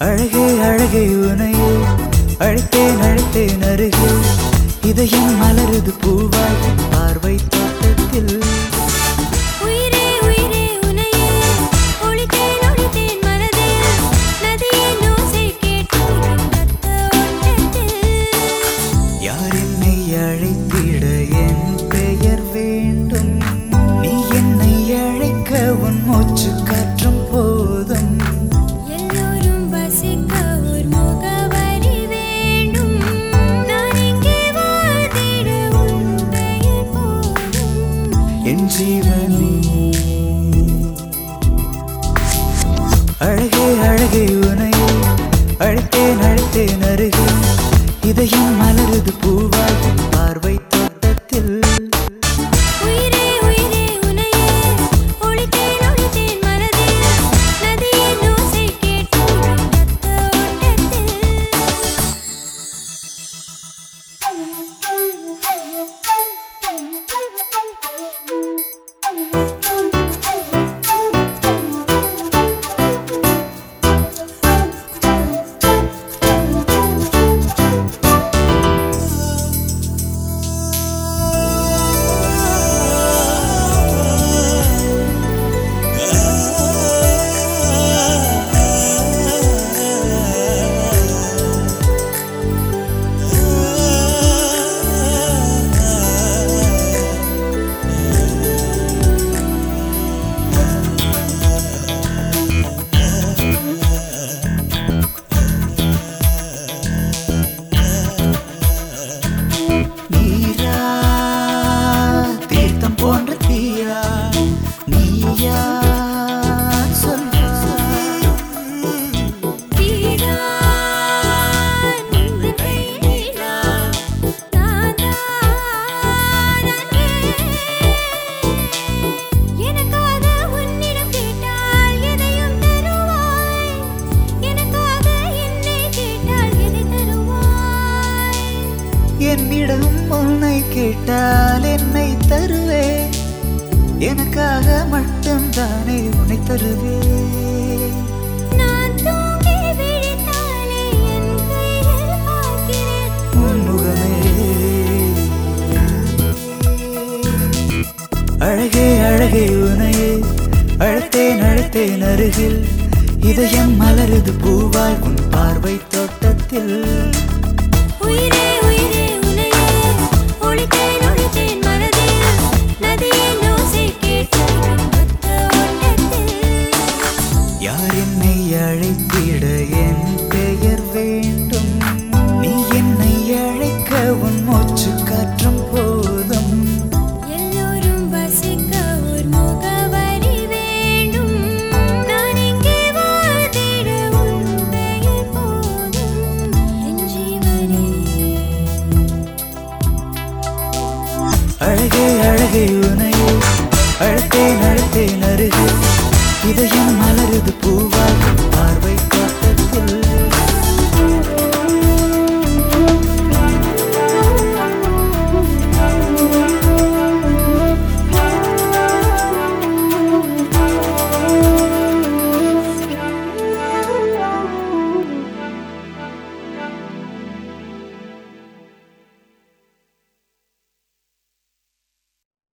அழகே அழகே உனையே அழைத்தேன் அழைத்தேன் அருகே இதயம் மலருது பூவாய் பார்வை தோட்டத்தில் உயிரே உயிரே உனையே ஒளித்தேன் ஒளித்தேன் மனதில் நதியின் ஓசை கேட்டு ரத்த ஓட்டத்தில் யார் என்னை அழைத்திட என் பெயர் வேண்டும் நீ என்னை அழைக்க உன் மூச்சு காற்றும் போதும் எல்லோரும் வசிக்க ஒரு முகவரி வேண்டும் நான் இங்கே வாழ்ந்திட உன் பெயர் போதும் என் ஜீவனே அழகே அழகே உனையே அழைத்தேன் அழைத்தேன் அருகே இதயம் மலருது பூவாய் பார்வை தோட்டத்தில் உயிரே உயிரே உனையே ஒளித்தேன் ஒளித்தேன் மனதில் நதியின் ஓசை கேட்டு ரத்த நீரா தீர்த்தம் போன்ற தீரா நீயா சொல் தீரா நின்று கையிலா நானா நன்வே எனக்காக உன்னிடம் கேட்டால் எதையும் தருவாய் எனக்காக என்னை கேட்டால் எதை தருவாய் என்னிடம் உன்னை கேட்டால் என்னை தருவே எனக்காக மட்டும்தானே உன்னை தருவே நான் தூங்கி விழித்தாலே என் கையில் பார்க்கிறேன் உன் முகமே அழகே அழகே உனையே அழைத்தேன் அழைத்தேன் அருகில் இதயம் மலருது பூவாய் உன் பார்வை தோட்டத்தில் உயிரே உயிரே உனையே ஒளித்தேன் ஒளித்தேன் மனதில் நதியின் ஓசை கேட்டு ரத்த ஓட்டத்தில் யார் என்னை அழைத்திட என்